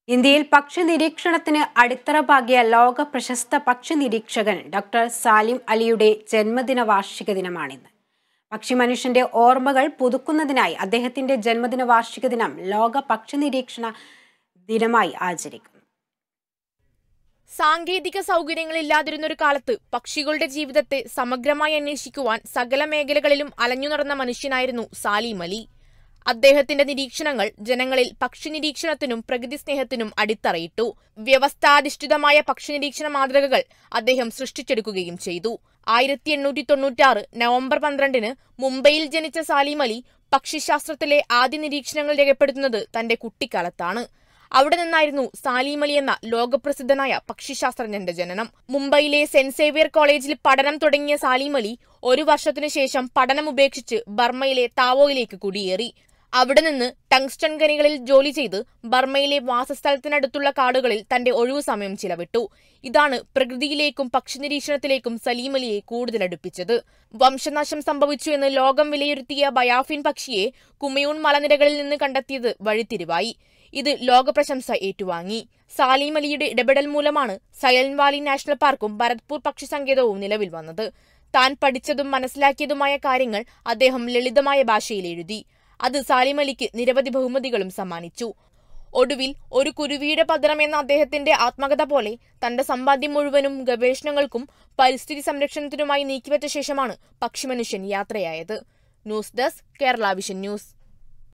ഇന്ത്യയിൽ പക്ഷി നിരീക്ഷണത്തിന് അടിത്തറ പാകിയ ലോക പ്രശസ്ത പക്ഷി നിരീക്ഷകൻ ഡോക്ടർ സാലിം അലിയുടെ ജന്മദിന വാർഷിക ദിനമാണിന്ന് പക്ഷി മനുഷ്യന്റെ ഓർമ്മകൾ പുതുക്കുന്നതിനായി അദ്ദേഹത്തിന്റെ ജന്മദിന വാർഷിക ദിനം ലോക പക്ഷി നിരീക്ഷണ ദിനമായി ആചരിക്കുന്നു സാങ്കേതിക സൗകര്യങ്ങളില്ലാതിരുന്നൊരു കാലത്ത് പക്ഷികളുടെ ജീവിതത്തെ സമഗ്രമായി അന്വേഷിക്കുവാൻ സകല മേഖലകളിലും അലഞ്ഞു നടന്ന മനുഷ്യനായിരുന്നു സാലിം അലി അദ്ദേഹത്തിന്റെ നിരീക്ഷണങ്ങൾ ജനങ്ങളിൽ പക്ഷി നിരീക്ഷണത്തിനും പ്രകൃതി സ്നേഹത്തിനും അടിത്തറയിട്ടു വ്യവസ്ഥാധിഷ്ഠിതമായ പക്ഷി നിരീക്ഷണ മാതൃകകൾ അദ്ദേഹം സൃഷ്ടിച്ചെടുക്കുകയും ചെയ്തു ആയിരത്തി എണ്ണൂറ്റി തൊണ്ണൂറ്റാറ് നവംബർ പന്ത്രണ്ടിന് മുംബൈയിൽ ജനിച്ച സാലിം അലി പക്ഷിശാസ്ത്രത്തിലെ ആദ്യ നിരീക്ഷണങ്ങൾ രേഖപ്പെടുത്തുന്നത് തന്റെ കുട്ടിക്കാലത്താണ് അവിടെ നിന്നായിരുന്നു സാലിം അലി എന്ന ലോകപ്രസിദ്ധനായ പക്ഷിശാസ്ത്രജ്ഞന്റെ ജനനം മുംബൈയിലെ സെന്റ് സേവിയർ കോളേജിൽ പഠനം തുടങ്ങിയ സാലിം അലി ഒരു വർഷത്തിനു ശേഷം പഠനം ഉപേക്ഷിച്ച് ബർമ്മയിലെ താവോയിലേക്ക് കുടിയേറി അവിടെ നിന്ന് ടങ്സ്റ്റൺ ഖനികളിൽ ജോലി ചെയ്ത് ബർമ്മയിലെ വാസസ്ഥലത്തിനടുത്തുള്ള കാടുകളിൽ തന്റെ ഒഴിവു സമയം ചിലവിട്ടു ഇതാണ് പ്രകൃതിയിലേക്കും പക്ഷി നിരീക്ഷണത്തിലേക്കും സലീം അലിയെ കൂടുതൽ അടുപ്പിച്ചത് വംശനാശം സംഭവിച്ചു എന്ന് ലോകം വിലയിരുത്തിയ ബയാഫിൻ പക്ഷിയെ കുമയൂൺ മലനിരകളിൽ നിന്ന് കണ്ടെത്തിയത് വഴിത്തിരിവായി ഇത് ലോകപ്രശംസ ഏറ്റുവാങ്ങി സാലിം അലിയുടെ ഇടപെടൽ മൂലമാണ് സൈലന്റ് വാലി നാഷണൽ പാർക്കും ഭരത്പൂർ പക്ഷി സങ്കേതവും നിലവിൽ വന്നത് താൻ പഠിച്ചതും മനസ്സിലാക്കിയതുമായ കാര്യങ്ങൾ അദ്ദേഹം ലളിതമായ ഭാഷയിൽ എഴുതി അത് സാലിം അലിക്ക് നിരവധി ബഹുമതികളും സമ്മാനിച്ചു ഒടുവിൽ ഒരു കുരുവിയുടെ പതനം എന്ന അദ്ദേഹത്തിന്റെ ആത്മകഥ പോലെ തന്റെ സമ്പാദ്യം മുഴുവനും ഗവേഷണങ്ങൾക്കും പരിസ്ഥിതി സംരക്ഷണത്തിനുമായി നീക്കിവച്ച ശേഷമാണ് പക്ഷിമനുഷ്യൻ യാത്രയായത് news desk Kerala vision news